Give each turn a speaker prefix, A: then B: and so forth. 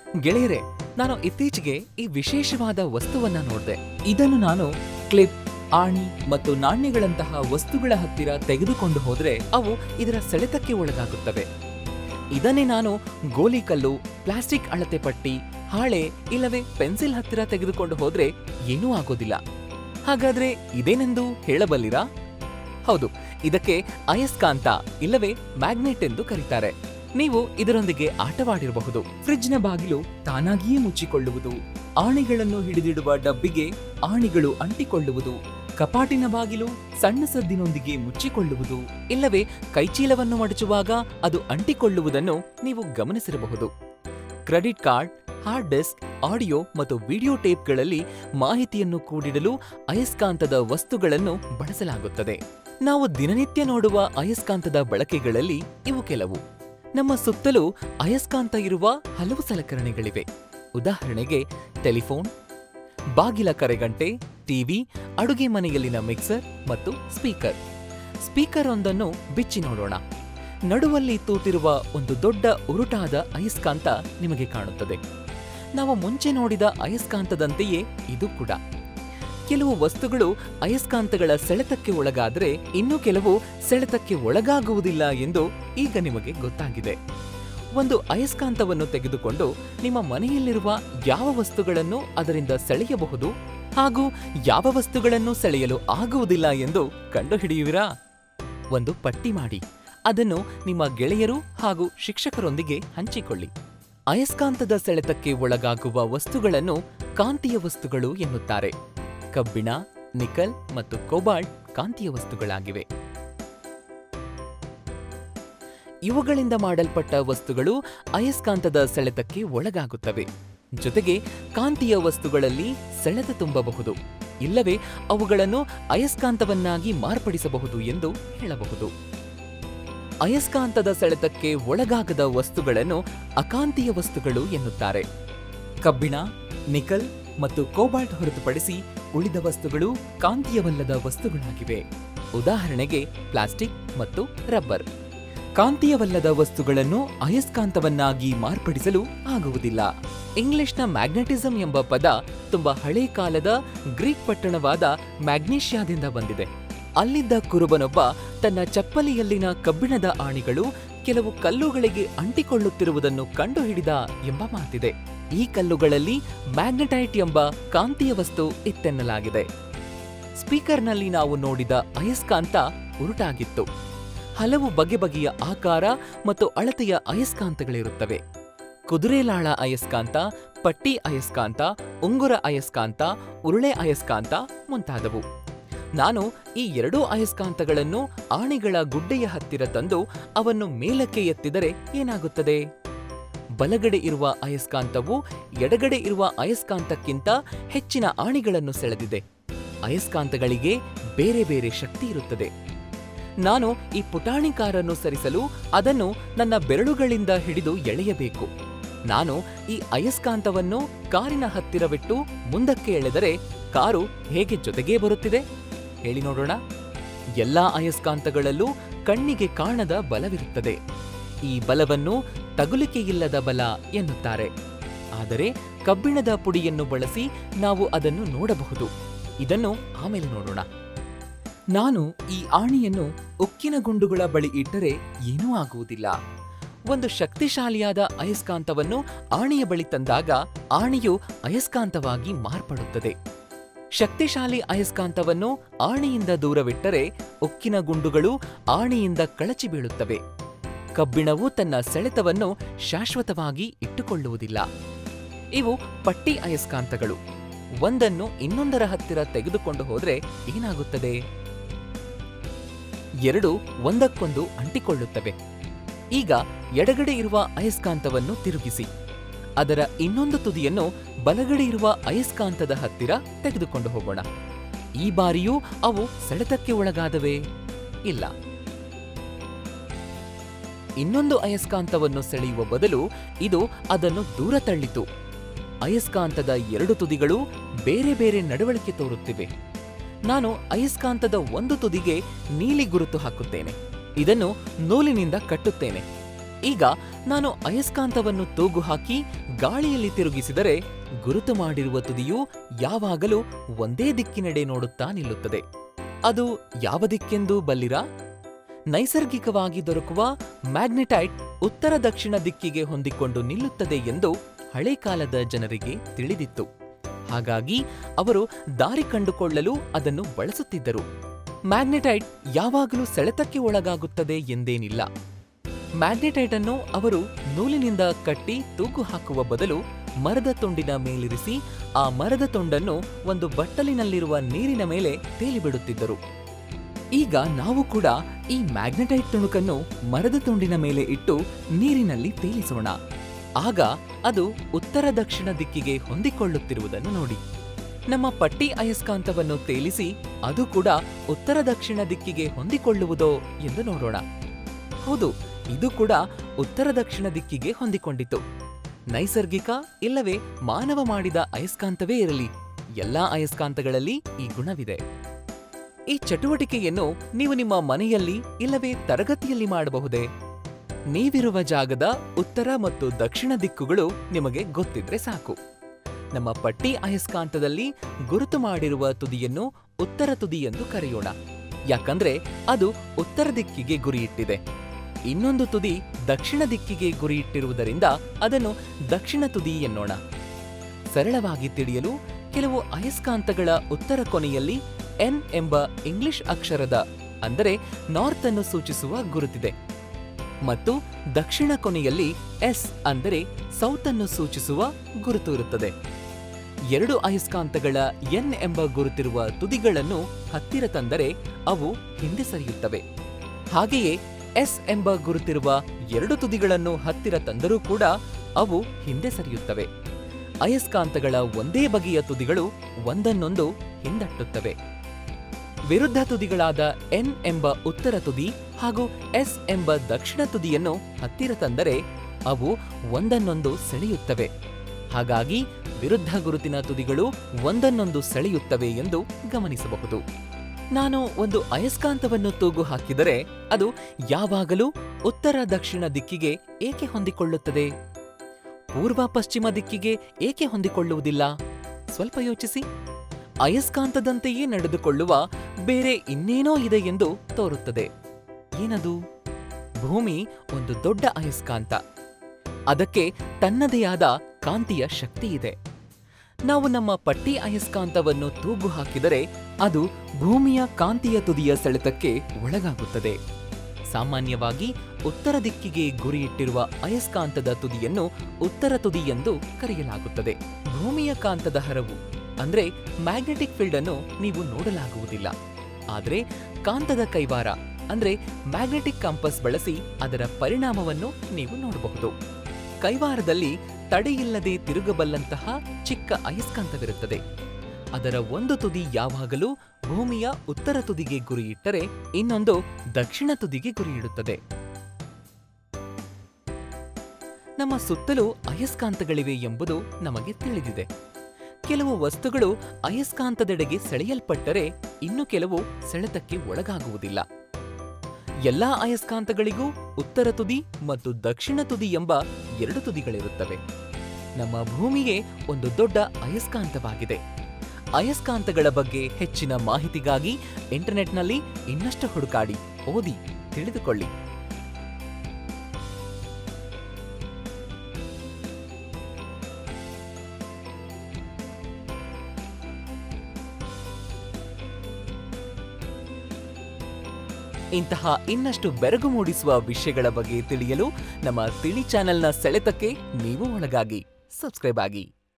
A: ಗೆಳೆಯರೆ ನಾನು ಇತ್ತೀಚೆಗೆ ಈ ವಿಶೇಷವಾದ ವಸ್ತುವನ್ನ ನೋಡಿದೆ ಇದನ್ನು ನಾನು ಕ್ಲಿಪ್ ಆಣಿ ಮತ್ತು ನಾಣ್ಯಗಳಂತಹ ವಸ್ತುಗಳ ಹತ್ತಿರ ತೆಗೆದುಕೊಂಡು ಹೋದ್ರೆ ಅವು ಇದರ ಸೆಳೆತಕ್ಕೆ ಒಳಗಾಗುತ್ತವೆ ಇದನ್ನೇ ನಾನು ಗೋಲಿಕಲ್ಲು ಪ್ಲಾಸ್ಟಿಕ್ ಅಳತೆ ಪಟ್ಟಿ ಹಾಳೆ ಇಲ್ಲವೇ ಪೆನ್ಸಿಲ್ ಹತ್ತಿರ ತೆಗೆದುಕೊಂಡು ಹೋದ್ರೆ ಏನೂ ಆಗೋದಿಲ್ಲ ಹಾಗಾದ್ರೆ ಇದೇನೆಂದು ಹೇಳಬಲ್ಲಿರಾ ಹೌದು ಇದಕ್ಕೆ ಅಯಸ್ಕಾಂತ ಇಲ್ಲವೇ ಮ್ಯಾಗ್ನೆಟ್ ಎಂದು ಕರೀತಾರೆ ನೀವು ಇದರೊಂದಿಗೆ ಆಟವಾಡಿರಬಹುದು ಫ್ರಿಡ್ಜ್ನ ಬಾಗಿಲು ತಾನಾಗಿಯೇ ಮುಚ್ಚಿಕೊಳ್ಳುವುದು ಆಣಿಗಳನ್ನು ಹಿಡಿದಿಡುವ ಡಬ್ಬಿಗೆ ಆಣಿಗಳು ಅಂಟಿಕೊಳ್ಳುವುದು ಕಪಾಟಿನ ಬಾಗಿಲು ಸಣ್ಣ ಸದ್ದಿನೊಂದಿಗೆ ಮುಚ್ಚಿಕೊಳ್ಳುವುದು ಇಲ್ಲವೇ ಕೈಚೀಲವನ್ನು ಮಡಚುವಾಗ ಅದು ಅಂಟಿಕೊಳ್ಳುವುದನ್ನು ನೀವು ಗಮನಿಸಿರಬಹುದು credit card hard disk audio ಮತ್ತು ವಿಡಿಯೋ ಟೇಪ್ಗಳಲ್ಲಿ ಮಾಹಿತಿಯನ್ನು ಕೂಡಿಡಲು ಅಯಸ್ಕಾಂತದ ವಸ್ತುಗಳನ್ನು ಬಳಸಲಾಗುತ್ತದೆ ನಾವು ದಿನನಿತ್ಯ ನೋಡುವ ಅಯಸ್ಕಾಂತದ ಬಳಕೆಗಳಲ್ಲಿ ಇವು ಕೆಲವು ನಮ್ಮ ಸುತ್ತಲೂ ಅಯಸ್ಕಾಂತ ಇರುವ ಹಲವು ಸಲಕರಣೆಗಳಿವೆ ಉದಾಹರಣೆಗೆ ಟೆಲಿಫೋನ್ ಬಾಗಿಲ ಕರೆಗಂಟೆ ಟಿವಿ ಅಡುಗೆ ಮನೆಯಲ್ಲಿನ ಮಿಕ್ಸರ್ ಮತ್ತು ಸ್ಪೀಕರ್ ಸ್ಪೀಕರ್ ಒಂದನ್ನು ಬಿಚ್ಚಿ ನೋಡೋಣ ನಡುವಲ್ಲಿ ತೂತಿರುವ ಒಂದು ದೊಡ್ಡ ಉರುಟಾದ ಅಯಸ್ಕಾಂತ ನಿಮಗೆ ಕಾಣುತ್ತದೆ ನಾವು ಮುಂಚೆ ನೋಡಿದ ಅಯಸ್ಕಾಂತದಂತೆಯೇ ಇದು ಕೂಡ ಕೆಲವು ವಸ್ತುಗಳು ಅಯಸ್ಕಾಂತಗಳ ಸೆಳೆತಕ್ಕೆ ಒಳಗಾದರೆ ಇನ್ನು ಕೆಲವು ಸೆಳೆತಕ್ಕೆ ಒಳಗಾಗುವುದಿಲ್ಲ ಎಂದು ಈಗ ನಿಮಗೆ ಗೊತ್ತಾಗಿದೆ ಒಂದು ಅಯಸ್ಕಾಂತವನ್ನು ತೆಗೆದುಕೊಂಡು ನಿಮ್ಮ ಮನೆಯಲ್ಲಿರುವ ಯಾವ ವಸ್ತುಗಳನ್ನು ಅದರಿಂದ ಸೆಳೆಯಬಹುದು ಹಾಗೂ ಯಾವ ವಸ್ತುಗಳನ್ನು ಸೆಳೆಯಲು ಆಗುವುದಿಲ್ಲ ಎಂದು ಕಂಡುಹಿಡಿಯುವಿರಾ ಒಂದು ಪಟ್ಟಿ ಮಾಡಿ ಅದನ್ನು ನಿಮ್ಮ ಗೆಳೆಯರು ಹಾಗೂ ಶಿಕ್ಷಕರೊಂದಿಗೆ ಹಂಚಿಕೊಳ್ಳಿ ಅಯಸ್ಕಾಂತದ ಸೆಳೆತಕ್ಕೆ ಒಳಗಾಗುವ ವಸ್ತುಗಳನ್ನು ಕಾಂತೀಯ ವಸ್ತುಗಳು ಎನ್ನುತ್ತಾರೆ ಕಬ್ಬಿಣ ನಿಕಲ್ ಮತ್ತು ಕೋಬಾಲ್ಟ್ ಕಾಂತೀಯ ವಸ್ತುಗಳಾಗಿವೆ ಇವುಗಳಿಂದ ಮಾಡಲ್ಪಟ್ಟ ವಸ್ತುಗಳು ಅಯಸ್ಕಾಂತದ ಸೆಳೆತಕ್ಕೆ ಒಳಗಾಗುತ್ತವೆ ಜೊತೆಗೆ ಕಾಂತೀಯ ವಸ್ತುಗಳಲ್ಲಿ ಸೆಳೆತ ತುಂಬಬಹುದು ಇಲ್ಲವೇ ಅವುಗಳನ್ನು ಅಯಸ್ಕಾಂತವನ್ನಾಗಿ ಮಾರ್ಪಡಿಸಬಹುದು ಎಂದು ಹೇಳಬಹುದು ಅಯಸ್ಕಾಂತದ ಸೆಳೆತಕ್ಕೆ ಒಳಗಾಗದ ವಸ್ತುಗಳನ್ನು ಅಕಾಂತೀಯ ವಸ್ತುಗಳು ಎನ್ನುತ್ತಾರೆ ಕಬ್ಬಿಣ ನಿಕಲ್ ಮತ್ತು ಕೋಬಾಲ್ಟ್ ಹೊರತುಪಡಿಸಿ ಉಳಿದ ವಸ್ತುಗಳು ಕಾಂತೀಯವಲ್ಲದ ವಸ್ತುಗಳಾಗಿವೆ ಉದಾಹರಣೆಗೆ ಪ್ಲಾಸ್ಟಿಕ್ ಮತ್ತು ರಬ್ಬರ್ ಕಾಂತೀಯವಲ್ಲದ ವಸ್ತುಗಳನ್ನು ಅಯಸ್ಕಾಂತವನ್ನಾಗಿ ಮಾರ್ಪಡಿಸಲು ಆಗುವುದಿಲ್ಲ ಇಂಗ್ಲಿಷ್ನ ಮ್ಯಾಗ್ನೆಟಿಸಂ ಎಂಬ ಪದ ತುಂಬಾ ಹಳೆ ಕಾಲದ ಗ್ರೀಕ್ ಪಟ್ಟಣವಾದ ಮ್ಯಾಗ್ನೀಷಿಯಾದಿಂದ ಬಂದಿದೆ ಅಲ್ಲಿದ್ದ ಕುರುಬನೊಬ್ಬ ತನ್ನ ಚಪ್ಪಲಿಯಲ್ಲಿನ ಕಬ್ಬಿಣದ ಆಣಿಗಳು ಕೆಲವು ಕಲ್ಲುಗಳಿಗೆ ಅಂಟಿಕೊಳ್ಳುತ್ತಿರುವುದನ್ನು ಕಂಡುಹಿಡಿದ ಎಂಬ ಮಾತಿದೆ ಈ ಕಲ್ಲುಗಳಲ್ಲಿ ಮ್ಯಾಗ್ನೆಟೈಟ್ ಎಂಬ ಕಾಂತೀಯ ವಸ್ತು ಇತ್ತೆನ್ನಲಾಗಿದೆ ಸ್ಪೀಕರ್ನಲ್ಲಿ ನಾವು ನೋಡಿದ ಅಯಸ್ಕಾಂತ ಉರುಟಾಗಿತ್ತು ಹಲವು ಬಗೆ ಬಗೆಯ ಆಕಾರ ಮತ್ತು ಅಳತೆಯ ಅಯಸ್ಕಾಂತಗಳಿರುತ್ತವೆ ಕುದುರೆಲಾಳ ಅಯಸ್ಕಾಂತ ಪಟ್ಟಿ ಅಯಸ್ಕಾಂತ ಉಂಗುರ ಅಯಸ್ಕಾಂತ ಉರುಳೆ ಅಯಸ್ಕಾಂತ ಮುಂತಾದವು ನಾನು ಈ ಎರಡೂ ಅಯಸ್ಕಾಂತಗಳನ್ನು ಆಣಿಗಳ ಗುಡ್ಡೆಯ ಹತ್ತಿರ ತಂದು ಅವನ್ನು ಮೇಲಕ್ಕೆ ಎತ್ತಿದರೆ ಏನಾಗುತ್ತದೆ ಬಲಗಡೆ ಇರುವ ಅಯಸ್ಕಾಂತವು ಎಡಗಡೆ ಇರುವ ಅಯಸ್ಕಾಂತಕ್ಕಿಂತ ಹೆಚ್ಚಿನ ಆಣಿಗಳನ್ನು ಸೆಳೆದಿದೆ ಅಯಸ್ಕಾಂತಗಳಿಗೆ ಬೇರೆ ಬೇರೆ ಶಕ್ತಿ ಇರುತ್ತದೆ ನಾನು ಈ ಪುಟಾಣಿ ಕಾರನ್ನು ಸರಿಸಲು ಅದನ್ನು ನನ್ನ ಬೆರಳುಗಳಿಂದ ಹಿಡಿದು ಎಳೆಯಬೇಕು ನಾನು ಈ ಅಯಸ್ಕಾಂತವನ್ನು ಕಾರಿನ ಹತ್ತಿರವಿಟ್ಟು ಮುಂದಕ್ಕೆ ಎಳೆದರೆ ಕಾರು ಹೇಗೆ ಜೊತೆಗೇ ಬರುತ್ತಿದೆ ಹೇಳಿ ನೋಡೋಣ ಎಲ್ಲಾ ಅಯಸ್ಕಾಂತಗಳಲ್ಲೂ ಕಣ್ಣಿಗೆ ಕಾಣದ ಬಲವಿರುತ್ತದೆ ಈ ಬಲವನ್ನು ತಗುಲಿಕೆಯಿಲ್ಲದ ಬಲ ಎನ್ನುತ್ತಾರೆ ಆದರೆ ಕಬ್ಬಿಣದ ಪುಡಿಯನ್ನು ಬಳಸಿ ನಾವು ಅದನ್ನು ನೋಡಬಹುದು ಇದನ್ನು ಆಮೇಲೆ ನೋಡೋಣ ನಾನು ಈ ಆಣಿಯನ್ನು ಉಕ್ಕಿನ ಗುಂಡುಗಳ ಬಳಿ ಇಟ್ಟರೆ ಏನೂ ಆಗುವುದಿಲ್ಲ ಒಂದು ಶಕ್ತಿಶಾಲಿಯಾದ ಅಯಸ್ಕಾಂತವನ್ನು ಆಣಿಯ ಬಳಿ ತಂದಾಗ ಆಣಿಯು ಅಯಸ್ಕಾಂತವಾಗಿ ಮಾರ್ಪಡುತ್ತದೆ ಶಕ್ತಿಶಾಲಿ ಅಯಸ್ಕಾಂತವನ್ನು ಆಣಿಯಿಂದ ದೂರವಿಟ್ಟರೆ ಉಕ್ಕಿನ ಗುಂಡುಗಳು ಆಣಿಯಿಂದ ಕಳಚಿ ಬೀಳುತ್ತವೆ ಕಬ್ಬಿಣವು ತನ್ನ ಸೆಳೆತವನ್ನು ಶಾಶ್ವತವಾಗಿ ಇಟ್ಟುಕೊಳ್ಳುವುದಿಲ್ಲ ಇವು ಪಟ್ಟಿ ಅಯಸ್ಕಾಂತಗಳು ಒಂದನ್ನು ಇನ್ನೊಂದರ ಹತ್ತಿರ ತೆಗೆದುಕೊಂಡು ಹೋದ್ರೆ ಏನಾಗುತ್ತದೆ ಎರಡು ಒಂದಕ್ಕೊಂದು ಅಂಟಿಕೊಳ್ಳುತ್ತವೆ ಈಗ ಎಡಗಡೆ ಇರುವ ಅಯಸ್ಕಾಂತವನ್ನು ತಿರುಗಿಸಿ ಅದರ ಇನ್ನೊಂದು ತುದಿಯನ್ನು ಬಲಗಡೆ ಇರುವ ಅಯಸ್ಕಾಂತದ ಹತ್ತಿರ ತೆಗೆದುಕೊಂಡು ಹೋಗೋಣ ಈ ಬಾರಿಯೂ ಅವು ಸೆಳೆತಕ್ಕೆ ಒಳಗಾದವೇ ಇಲ್ಲ ಇನ್ನೊಂದು ಅಯಸ್ಕಾಂತವನ್ನು ಸೆಳೆಯುವ ಬದಲು ಇದು ಅದನ್ನು ದೂರ ತಳ್ಳಿತು ಅಯಸ್ಕಾಂತದ ಎರಡು ತುದಿಗಳು ಬೇರೆ ಬೇರೆ ನಡವಳಿಕೆ ತೋರುತ್ತಿವೆ ನಾನು ಅಯಸ್ಕಾಂತದ ಒಂದು ತುದಿಗೆ ನೀಲಿ ಗುರುತು ಹಾಕುತ್ತೇನೆ ಇದನ್ನು ನೂಲಿನಿಂದ ಕಟ್ಟುತ್ತೇನೆ ಈಗ ನಾನು ಅಯಸ್ಕಾಂತವನ್ನು ತೂಗು ಹಾಕಿ ಗಾಳಿಯಲ್ಲಿ ತಿರುಗಿಸಿದರೆ ಗುರುತು ಮಾಡಿರುವ ತುದಿಯು ಯಾವಾಗಲೂ ಒಂದೇ ದಿಕ್ಕಿನೆಡೆ ನೋಡುತ್ತಾ ನಿಲ್ಲುತ್ತದೆ ಅದು ಯಾವ ದಿಕ್ಕೆಂದು ಬಲ್ಲಿರಾ ನೈಸರ್ಗಿಕವಾಗಿ ದೊರಕುವ ಮ್ಯಾಗ್ನೆಟೈಟ್ ಉತ್ತರ ದಕ್ಷಿಣ ದಿಕ್ಕಿಗೆ ಹೊಂದಿಕೊಂಡು ನಿಲ್ಲುತ್ತದೆ ಎಂದು ಹಳೆ ಕಾಲದ ಜನರಿಗೆ ತಿಳಿದಿತ್ತು ಹಾಗಾಗಿ ಅವರು ದಾರಿ ಕಂಡುಕೊಳ್ಳಲು ಅದನ್ನು ಬಳಸುತ್ತಿದ್ದರು ಮ್ಯಾಗ್ನೆಟೈಟ್ ಯಾವಾಗಲೂ ಸೆಳೆತಕ್ಕೆ ಒಳಗಾಗುತ್ತದೆ ಎಂದೇನಿಲ್ಲ ಮ್ಯಾಗ್ನೆಟೈಟ್ ಅನ್ನು ಅವರು ನೂಲಿನಿಂದ ಕಟ್ಟಿ ತೂಗು ಹಾಕುವ ಬದಲು ಮರದ ತುಂಡಿನ ಮೇಲಿರಿಸಿ ಆ ಮರದ ತುಂಡನ್ನು ಒಂದು ಬಟ್ಟಲಿನಲ್ಲಿರುವ ನೀರಿನ ಮೇಲೆ ತೇಲಿಬಿಡುತ್ತಿದ್ದರು ಈಗ ನಾವು ಕೂಡ ಈ ಮ್ಯಾಗ್ನೆಟೈಟ್ ತುಣುಕನ್ನು ಮರದ ತುಂಡಿನ ಮೇಲೆ ಇಟ್ಟು ನೀರಿನಲ್ಲಿ ತೇಲಿಸೋಣ ಆಗ ಅದು ಉತ್ತರ ದಕ್ಷಿಣ ದಿಕ್ಕಿಗೆ ಹೊಂದಿಕೊಳ್ಳುತ್ತಿರುವುದನ್ನು ನೋಡಿ ನಮ್ಮ ಪಟ್ಟಿ ಅಯಸ್ಕಾಂತವನ್ನು ತೇಲಿಸಿ ಅದು ಕೂಡ ಉತ್ತರ ದಕ್ಷಿಣ ದಿಕ್ಕಿಗೆ ಹೊಂದಿಕೊಳ್ಳುವುದೋ ಎಂದು ನೋಡೋಣ ಹೌದು ಇದು ಕೂಡ ಉತ್ತರ ದಕ್ಷಿಣ ದಿಕ್ಕಿಗೆ ಹೊಂದಿಕೊಂಡಿತು ನೈಸರ್ಗಿಕ ಇಲ್ಲವೇ ಮಾನವ ಮಾಡಿದ ಅಯಸ್ಕಾಂತವೇ ಇರಲಿ ಎಲ್ಲಾ ಅಯಸ್ಕಾಂತಗಳಲ್ಲಿ ಈ ಗುಣವಿದೆ ಈ ಚಟುವಟಿಕೆಯನ್ನು ನೀವು ನಿಮ್ಮ ಮನೆಯಲ್ಲಿ ಇಲ್ಲವೇ ತರಗತಿಯಲ್ಲಿ ಮಾಡಬಹುದೇ ನೀವಿರುವ ಜಾಗದ ಉತ್ತರ ಮತ್ತು ದಕ್ಷಿಣ ದಿಕ್ಕುಗಳು ನಿಮಗೆ ಗೊತ್ತಿದ್ರೆ ಸಾಕು ನಮ್ಮ ಪಟ್ಟಿ ಅಯಸ್ಕಾಂತದಲ್ಲಿ ಗುರುತು ಮಾಡಿರುವ ತುದಿಯನ್ನು ಉತ್ತರ ತುದಿ ಎಂದು ಕರೆಯೋಣ ಯಾಕಂದ್ರೆ ಅದು ಉತ್ತರ ದಿಕ್ಕಿಗೆ ಗುರಿಯಿಟ್ಟಿದೆ ಇನ್ನೊಂದು ತುದಿ ದಕ್ಷಿಣ ದಿಕ್ಕಿಗೆ ಗುರಿಯಿಟ್ಟಿರುವುದರಿಂದ ಅದನ್ನು ದಕ್ಷಿಣ ತುದಿ ಎನ್ನೋಣ ಸರಳವಾಗಿ ತಿಳಿಯಲು ಕೆಲವು ಅಯಸ್ಕಾಂತಗಳ ಉತ್ತರ ಕೊನೆಯಲ್ಲಿ ಎನ್ ಎಂಬ ಇಂಗ್ಲಿಷ್ ಅಕ್ಷರದ ಅಂದರೆ ನಾರ್ತ್ ಅನ್ನು ಸೂಚಿಸುವ ಗುರುತಿದೆ ಮತ್ತು ದಕ್ಷಿಣ ಕೊನೆಯಲ್ಲಿ ಎಸ್ ಅಂದರೆ ಸೌತ್ ಅನ್ನು ಸೂಚಿಸುವ ಗುರುತು ಇರುತ್ತದೆ ಎರಡು ಅಯಸ್ಕಾಂತಗಳ ಎನ್ ಎಂಬ ಗುರುತಿರುವ ತುದಿಗಳನ್ನು ಹತ್ತಿರ ತಂದರೆ ಅವು ಹಿಂದೆ ಸರಿಯುತ್ತವೆ ಹಾಗೆಯೇ ಎಸ್ ಎಂಬ ಗುರುತಿರುವ ಎರಡು ತುದಿಗಳನ್ನು ಹತ್ತಿರ ತಂದರೂ ಕೂಡ ಅವು ಹಿಂದೆ ಸರಿಯುತ್ತವೆ ಅಯಸ್ಕಾಂತಗಳ ಒಂದೇ ಬಗೆಯ ತುದಿಗಳು ಒಂದನ್ನೊಂದು ಹಿಂದಟ್ಟುತ್ತವೆ ವಿರುದ್ಧ ತುದಿಗಳಾದ ಎನ್ ಎಂಬ ಉತ್ತರ ತುದಿ ಹಾಗೂ ಎಸ್ ಎಂಬ ದಕ್ಷಿಣ ತುದಿಯನ್ನು ಹತ್ತಿರ ತಂದರೆ ಅವು ಒಂದನ್ನೊಂದು ಸೆಳೆಯುತ್ತವೆ ಹಾಗಾಗಿ ವಿರುದ್ಧ ಗುರುತಿನ ತುದಿಗಳು ಒಂದನ್ನೊಂದು ಸೆಳೆಯುತ್ತವೆ ಎಂದು ಗಮನಿಸಬಹುದು ನಾನು ಒಂದು ಅಯಸ್ಕಾಂತವನ್ನು ತೂಗು ಹಾಕಿದರೆ ಅದು ಯಾವಾಗಲೂ ಉತ್ತರ ದಕ್ಷಿಣ ದಿಕ್ಕಿಗೆ ಏಕೆ ಹೊಂದಿಕೊಳ್ಳುತ್ತದೆ ಪೂರ್ವ ಪಶ್ಚಿಮ ದಿಕ್ಕಿಗೆ ಏಕೆ ಹೊಂದಿಕೊಳ್ಳುವುದಿಲ್ಲ ಸ್ವಲ್ಪ ಯೋಚಿಸಿ ಅಯಸ್ಕಾಂತದಂತೆಯೇ ನಡೆದುಕೊಳ್ಳುವ ಬೇರೆ ಇನ್ನೇನೋ ಇದೆ ಎಂದು ತೋರುತ್ತದೆ ಏನದು ಭೂಮಿ ಒಂದು ದೊಡ್ಡ ಅಯಸ್ಕಾಂತ ಅದಕ್ಕೆ ತನ್ನದೇ ಆದ ಕಾಂತಿಯ ಶಕ್ತಿ ಇದೆ ನಾವು ನಮ್ಮ ಪಟ್ಟಿ ಅಯಸ್ಕಾಂತವನ್ನು ತೂಗು ಹಾಕಿದರೆ ಅದು ಭೂಮಿಯ ಕಾಂತಿಯ ತುದಿಯ ಸೆಳೆತಕ್ಕೆ ಒಳಗಾಗುತ್ತದೆ ಸಾಮಾನ್ಯವಾಗಿ ಉತ್ತರ ದಿಕ್ಕಿಗೆ ಗುರಿಯಿಟ್ಟಿರುವ ಅಯಸ್ಕಾಂತದ ತುದಿಯನ್ನು ಉತ್ತರ ತುದಿ ಎಂದು ಕರೆಯಲಾಗುತ್ತದೆ ಭೂಮಿಯ ಕಾಂತದ ಹರವು ಅಂದ್ರೆ ಮ್ಯಾಗ್ನೆಟಿಕ್ ಫೀಲ್ಡ್ ಅನ್ನು ನೀವು ನೋಡಲಾಗುವುದಿಲ್ಲ ಆದರೆ ಕಾಂತದ ಕೈವಾರ ಅಂದ್ರೆ ಮ್ಯಾಗ್ನೆಟಿಕ್ ಕಂಪಸ್ ಬಳಸಿ ಅದರ ಪರಿಣಾಮವನ್ನು ನೀವು ನೋಡಬಹುದು ಕೈವಾರದಲ್ಲಿ ತಡೆಯಿಲ್ಲದೆ ತಿರುಗಬಲ್ಲಂತಹ ಚಿಕ್ಕ ಅಯಸ್ಕಾಂತವಿರುತ್ತದೆ ಅದರ ಒಂದು ತುದಿ ಯಾವಾಗಲೂ ಭೂಮಿಯ ಉತ್ತರ ತುದಿಗೆ ಗುರಿಯಿಟ್ಟರೆ ಇನ್ನೊಂದು ದಕ್ಷಿಣ ತುದಿಗೆ ಗುರಿಯಿಡುತ್ತದೆ ನಮ್ಮ ಸುತ್ತಲೂ ಅಯಸ್ಕಾಂತಗಳಿವೆ ಎಂಬುದು ನಮಗೆ ತಿಳಿದಿದೆ ಕೆಲವು ವಸ್ತುಗಳು ಅಯಸ್ಕಾಂತದೆಡೆಗೆ ಸೆಳೆಯಲ್ಪಟ್ಟರೆ ಇನ್ನು ಕೆಲವು ಸೆಳೆತಕ್ಕೆ ಒಳಗಾಗುವುದಿಲ್ಲ ಎಲ್ಲಾ ಅಯಸ್ಕಾಂತಗಳಿಗೂ ಉತ್ತರ ತುದಿ ಮತ್ತು ದಕ್ಷಿಣ ತುದಿ ಎಂಬ ಎರಡು ತುದಿಗಳಿರುತ್ತವೆ ನಮ್ಮ ಭೂಮಿಯೇ ಒಂದು ದೊಡ್ಡ ಅಯಸ್ಕಾಂತವಾಗಿದೆ ಅಯಸ್ಕಾಂತಗಳ ಬಗ್ಗೆ ಹೆಚ್ಚಿನ ಮಾಹಿತಿಗಾಗಿ ಇಂಟರ್ನೆಟ್ನಲ್ಲಿ ಇನ್ನಷ್ಟು ಹುಡುಕಾಡಿ ಓದಿ ತಿಳಿದುಕೊಳ್ಳಿ ಇಂತಹ ಇನ್ನಷ್ಟು ಬೆರಗು ಮೂಡಿಸುವ ವಿಷಯಗಳ ಬಗ್ಗೆ ತಿಳಿಯಲು ನಮ್ಮ ತಿಳಿ ಚಾನೆಲ್ನ ಸೆಳೆತಕ್ಕೆ ನೀವು ಒಳಗಾಗಿ ಸಬ್ಸ್ಕ್ರೈಬ್ ಆಗಿ